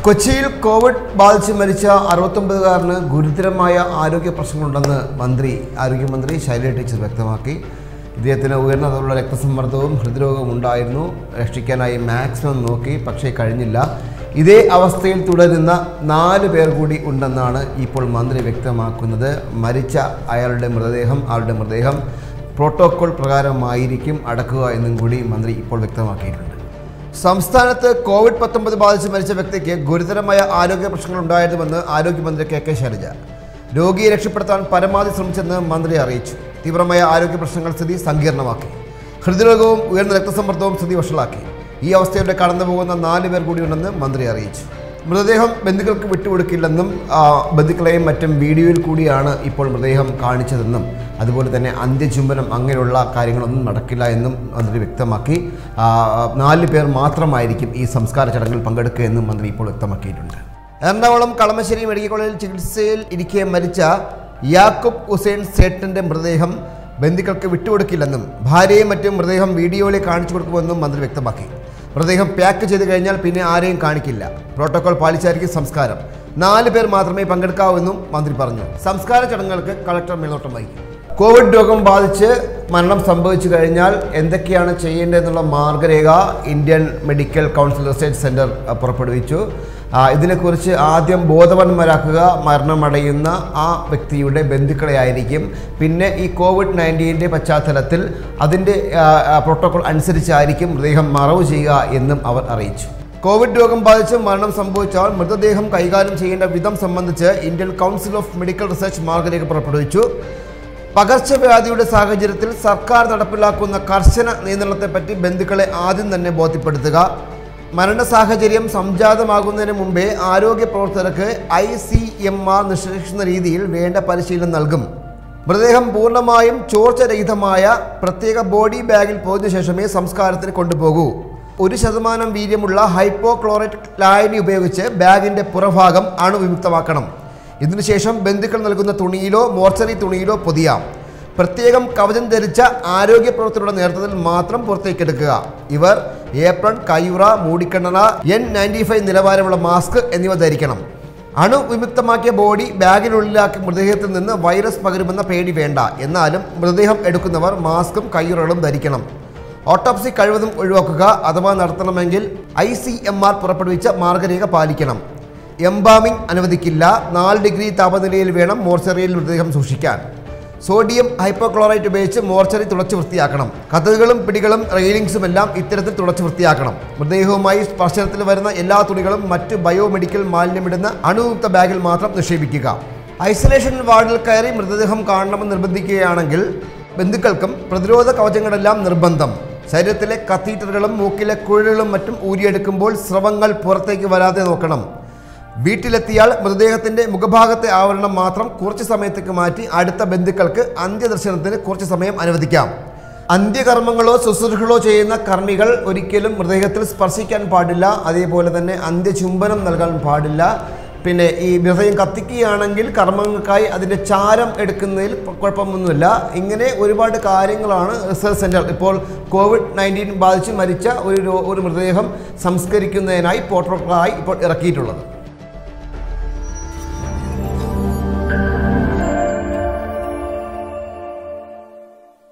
കൊച്ചിയിൽ കോവിഡ് ബാധിച്ച് മരിച്ച അറുപത്തൊമ്പതുകാരന് ഗുരുതരമായ ആരോഗ്യ പ്രശ്നങ്ങളുണ്ടെന്ന് മന്ത്രി ആരോഗ്യമന്ത്രി ശൈലജ ടീച്ചർ വ്യക്തമാക്കി ഇദ്ദേഹത്തിന് ഉയർന്ന തോതിലുള്ള രക്തസമ്മർദ്ദവും ഹൃദ്രോഗവും ഉണ്ടായിരുന്നു രക്ഷിക്കാനായി മാക്സിമം നോക്കി പക്ഷേ കഴിഞ്ഞില്ല ഇതേ അവസ്ഥയിൽ തുടരുന്ന നാല് പേർ കൂടി ഉണ്ടെന്നാണ് ഇപ്പോൾ മന്ത്രി വ്യക്തമാക്കുന്നത് മരിച്ച അയാളുടെ മൃതദേഹം ആളുടെ മൃതദേഹം പ്രോട്ടോകോൾ പ്രകാരമായിരിക്കും അടക്കുക എന്നും കൂടി മന്ത്രി ഇപ്പോൾ വ്യക്തമാക്കിയിട്ടുണ്ട് സംസ്ഥാനത്ത് കോവിഡ് പത്തൊമ്പത് ബാധിച്ച് മരിച്ച വ്യക്തിക്ക് ഗുരുതരമായ ആരോഗ്യ പ്രശ്നങ്ങൾ ഉണ്ടായിരുന്നുവെന്ന് ആരോഗ്യമന്ത്രി കെ കെ ശൈലജ രോഗിയെ രക്ഷപ്പെടുത്താൻ പരമാവധി ശ്രമിച്ചെന്ന് മന്ത്രി അറിയിച്ചു തീവ്രമായ ആരോഗ്യ പ്രശ്നങ്ങൾ സ്ഥിതി സങ്കീർണമാക്കി ഹൃദ്രോഗവും ഉയർന്ന രക്തസമ്മർദ്ദവും സ്ഥിതി വഷളാക്കി ഈ അവസ്ഥയുടെ കടന്നുപോകുന്ന നാല് പേർ കൂടിയുണ്ടെന്ന് മന്ത്രി അറിയിച്ചു മൃതദേഹം ബന്ധുക്കൾക്ക് വിട്ടുകൊടുക്കില്ലെന്നും ആ, ബന്ധുക്കളെയും മറ്റും വീഡിയോയിൽ കൂടിയാണ് ഇപ്പോൾ മൃതദേഹം കാണിച്ചതെന്നും അതുപോലെ തന്നെ അന്ത്യചുംബനം അങ്ങനെയുള്ള കാര്യങ്ങളൊന്നും നടക്കില്ല എന്നും മന്ത്രി വ്യക്തമാക്കി ആ, നാല് പേർ മാത്രമായിരിക്കും ഈ സംസ്കാര ചടങ്ങിൽ പങ്കെടുക്കുക എന്നും മന്ത്രി ഇപ്പോൾ വ്യക്തമാക്കിയിട്ടുണ്ട് എറണാകുളം കളമശ്ശേരി മെഡിക്കൽ കോളേജിൽ ചികിത്സയിൽ ഇരിക്കെ മരിച്ച യാക്കൂബ് ഹുസൈൻ സേട്ടിൻ്റെ മൃതദേഹം ബന്ധുക്കൾക്ക് വിട്ടുകൊടുക്കില്ലെന്നും ഭാര്യയും മറ്റും മൃതദേഹം വീഡിയോയിൽ കാണിച്ചു കൊടുക്കുമെന്നും മന്ത്രി വ്യക്തമാക്കി മൃതദേഹം പാക്ക് ചെയ്ത് കഴിഞ്ഞാൽ പിന്നെ ആരെയും കാണിക്കില്ല പ്രോട്ടോകോൾ പാലിച്ചായിരിക്കും സംസ്കാരം നാല് പേർ മാത്രമേ പങ്കെടുക്കാവൂവെന്നും മന്ത്രി പറഞ്ഞു സംസ്കാര ചടങ്ങുകൾക്ക് കളക്ടർ മേൽനോട്ടം വഹിക്കും കോവിഡ് രോഗം ബാധിച്ച് മരണം സംഭവിച്ചു കഴിഞ്ഞാൽ എന്തൊക്കെയാണ് ചെയ്യേണ്ടതെന്നുള്ള മാർഗരേഖ Indian medical council research centre അഹ്, പുറപ്പെടുവിച്ചു ആ, ഇതിനെക്കുറിച്ച് ആദ്യം ബോധവാന്മാരാക്കുക മരണമടയുന്ന ആ വ്യക്തിയുടെ ബന്ധുക്കളെ ആയിരിക്കും പിന്നെ ഈ കോവിഡ് നയൻറ്റീൻ്റെ പശ്ചാത്തലത്തിൽ അതിൻ്റെ ആ, ആ, പ്രോട്ടോകോൾ അനുസരിച്ചായിരിക്കും മൃതദേഹം മറവ് ചെയ്യുക എന്നും അവർ അറിയിച്ചു കോവിഡ് രോഗം ബാധിച്ച് മരണം സംഭവിച്ചാൽ മൃതദേഹം കൈകാര്യം ചെയ്യേണ്ട വിധം സംബന്ധിച്ച് Indian council of medical research മാർഗരേഖ പുറപ്പെടുവിച്ചു പകർച്ചവ്യാധിയുടെ സാഹചര്യത്തിൽ സർക്കാർ നടപ്പിലാക്കുന്ന കർശന നിയന്ത്രണത്തെപ്പറ്റി ബന്ധുക്കളെ ആദ്യം തന്നെ ബോധ്യപ്പെടുത്തുക മരണ സാഹചര്യം സംജാതമാകുന്നതിന് മുമ്പേ ആരോഗ്യ പ്രവർത്തകർക്ക് ഐ സി എം ആർ നിഷ്കർഷിക്കുന്ന രീതിയിൽ വേണ്ട പരിശീലനം നൽകും മൃതദേഹം പൂർണ്ണമായും ചോർച്ചരഹിതമായ പ്രത്യേക ബോഡി ബാഗിൽ പോയതിനു ശേഷമേ സംസ്കാരത്തിന് കൊണ്ടുപോകൂ ഒരു ശതമാനം വീര്യമുള്ള ഹൈപ്പോക്ലോറേറ്റ് ലായനി ഉപയോഗിച്ച് ബാഗിന്റെ പുറഭാഗം അണുവിമുക്തമാക്കണം ഇതിനുശേഷം ബന്ധുക്കൾ നൽകുന്ന തുണിയിലോ മോർച്ചറി തുണിയിലോ പൊതിയാം പ്രത്യേകം കവചം ധരിച്ച ആരോഗ്യ പ്രവർത്തകരുടെ നേതൃത്വത്തിൽ മാത്രം പുറത്തേക്കെടുക്കുക ഇവർ ഏപ്രൺ കയ്യുറ മൂടിക്കണ്ണന എൻ നയൻറ്റി ഫൈവ് നിലവാരമുള്ള മാസ്ക് എന്നിവ ധരിക്കണം അണുവിമുക്തമാക്കിയ ബോഡി ബാഗിനുള്ളിലാക്കി മൃതദേഹത്തിൽ നിന്ന് വൈറസ് പകരുമെന്ന പേടി വേണ്ട എന്നാലും മൃതദേഹം എടുക്കുന്നവർ മാസ്കും കയ്യുറകളും ധരിക്കണം ഓട്ടോപ്സി കഴിവതും ഒഴിവാക്കുക അഥവാ നടത്തണമെങ്കിൽ ഐ സി എം ആർ പുറപ്പെടുവിച്ച മാർഗരേഖ പാലിക്കണം എംബാമിംഗ് അനുവദിക്കില്ല നാല് ഡിഗ്രി താപനിലയിൽ വേണം മോർച്ചറിയിൽ മൃതദേഹം സൂക്ഷിക്കാൻ സോഡിയം ഹൈപ്പോക്ലോറൈറ്റ് ഉപയോഗിച്ച് മോർച്ചറി തുടച്ചു വൃത്തിയാക്കണം കഥകളും പിടികളും റെയിലിംഗ്സും എല്ലാം ഇത്തരത്തിൽ തുടച്ചു വൃത്തിയാക്കണം മൃതദേഹവുമായി സ്പർശനത്തിൽ വരുന്ന എല്ലാ തുണികളും മറ്റ് ബയോമെഡിക്കൽ മാലിന്യമിടുന്ന അണുമുക്ത ബാഗിൽ മാത്രം നിക്ഷേപിക്കുക ഐസൊലേഷൻ വാർഡിൽ കയറി മൃതദേഹം കാണണമെന്ന് നിർബന്ധിക്കുകയാണെങ്കിൽ ബന്ധുക്കൾക്കും പ്രതിരോധ കവചങ്ങളെല്ലാം നിർബന്ധം ശരീരത്തിലെ കത്തീറ്ററുകളും മൂക്കിലെ കുഴലുകളും മറ്റും ഊരിയെടുക്കുമ്പോൾ സ്രവങ്ങൾ പുറത്തേക്ക് വരാതെ നോക്കണം വീട്ടിലെത്തിയാൽ മൃതദേഹത്തിന്റെ മുഖഭാഗത്തെ ആവരണം മാത്രം കുറച്ച് സമയത്തേക്ക് മാറ്റി അടുത്ത ബന്ധുക്കൾക്ക് അന്ത്യദർശനത്തിന് കുറച്ച് സമയം അനുവദിക്കാം അന്ത്യകർമ്മങ്ങളോ ശുശ്രൂഷകളോ ചെയ്യുന്ന കർമ്മികൾ ഒരിക്കലും മൃതദേഹത്തിൽ സ്പർശിക്കാൻ പാടില്ല അതേപോലെ തന്നെ അന്ത്യചുംബനം നൽകാൻ പാടില്ല പിന്നെ ഈ മൃതദേഹം കത്തിക്കുകയാണെങ്കിൽ കർമ്മങ്ങൾക്കായി അതിൻ്റെ ചാരം എടുക്കുന്നതിൽ കുഴപ്പമൊന്നുമില്ല ഇങ്ങനെ ഒരുപാട് കാര്യങ്ങളാണ് റിസർച്ച് സെൻറ്റർ ഇപ്പോൾ കോവിഡ് നയൻറ്റീൻ ബാധിച്ച് മരിച്ച ഒരു രോ- ഒരു മൃതദേഹം സംസ്കരിക്കുന്നതിനായി പ്രോട്ടോക്കോളായി ഇപ്പോൾ ഇറക്കിയിട്ടുള്ളത്